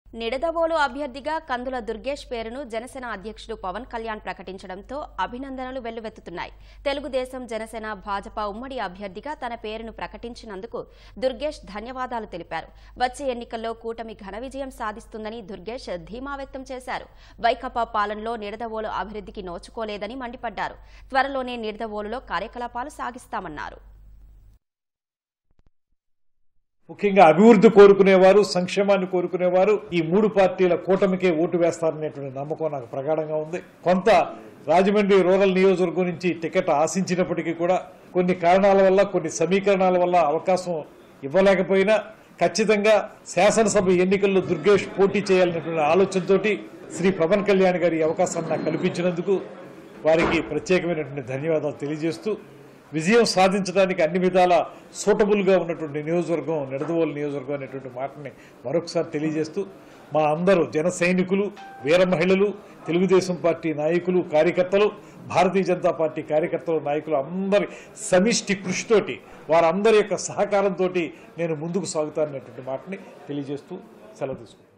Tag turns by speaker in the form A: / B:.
A: నిడదవోలు అభ్యర్థిగా కందుల దుర్గేష్ పేరును జనసేన అధ్యక్షుడు పవన్ కళ్యాణ్ ప్రకటించడంతో అభినందనలు వెల్లువెత్తుతున్నాయి తెలుగుదేశం జనసేన భాజపా ఉమ్మడి అభ్యర్థిగా తన పేరును ప్రకటించినందుకు దుర్గేష్ ధన్యవాదాలు తెలిపారు వచ్చే ఎన్నికల్లో కూటమి ఘన విజయం సాధిస్తుందని దుర్గేష్ ధీమా వ్యక్తం చేశారు వైకాపా పాలనలో నిడదవోలు అభివృద్ధికి నోచుకోలేదని మండిపడ్డారు త్వరలోనే నిడదవోలులో కార్యకలాపాలు సాగిస్తామన్నారు
B: ముఖ్యంగా అభివృద్ధి కోరుకునేవారు సంక్షేమాన్ని కోరుకునేవారు ఈ మూడు పార్టీల కూటమికే ఓటు వేస్తారనేటువంటి నమ్మకం నాకు ప్రగాఢంగా ఉంది కొంత రాజమండ్రి రూరల్ నియోజకవర్గం నుంచి టికెట్ ఆశించినప్పటికీ కూడా కొన్ని కారణాల వల్ల కొన్ని సమీకరణాల వల్ల అవకాశం ఇవ్వలేకపోయినా ఖచ్చితంగా శాసనసభ ఎన్నికల్లో దుర్గేష్ పోటీ చేయాలనేటువంటి ఆలోచనతోటి శ్రీ పవన్ కళ్యాణ్ గారి ఈ అవకాశాన్ని నాకు కల్పించినందుకు వారికి ప్రత్యేకమైనటువంటి ధన్యవాదాలు తెలియజేస్తూ విజయం సాధించడానికి అన్ని విధాల సూటబుల్గా ఉన్నటువంటి నియోజకవర్గం నిడదవోలు నియోజకవర్గం అనేటువంటి మాటని మరొకసారి తెలియజేస్తూ మా అందరూ జన సైనికులు వీర మహిళలు తెలుగుదేశం పార్టీ నాయకులు కార్యకర్తలు భారతీయ జనతా పార్టీ కార్యకర్తలు నాయకులు అందరి సమిష్టి కృషితోటి వారందరి యొక్క సహకారంతో నేను ముందుకు సాగుతాననేటువంటి మాటని తెలియజేస్తూ సెలవు తీసుకుంటాను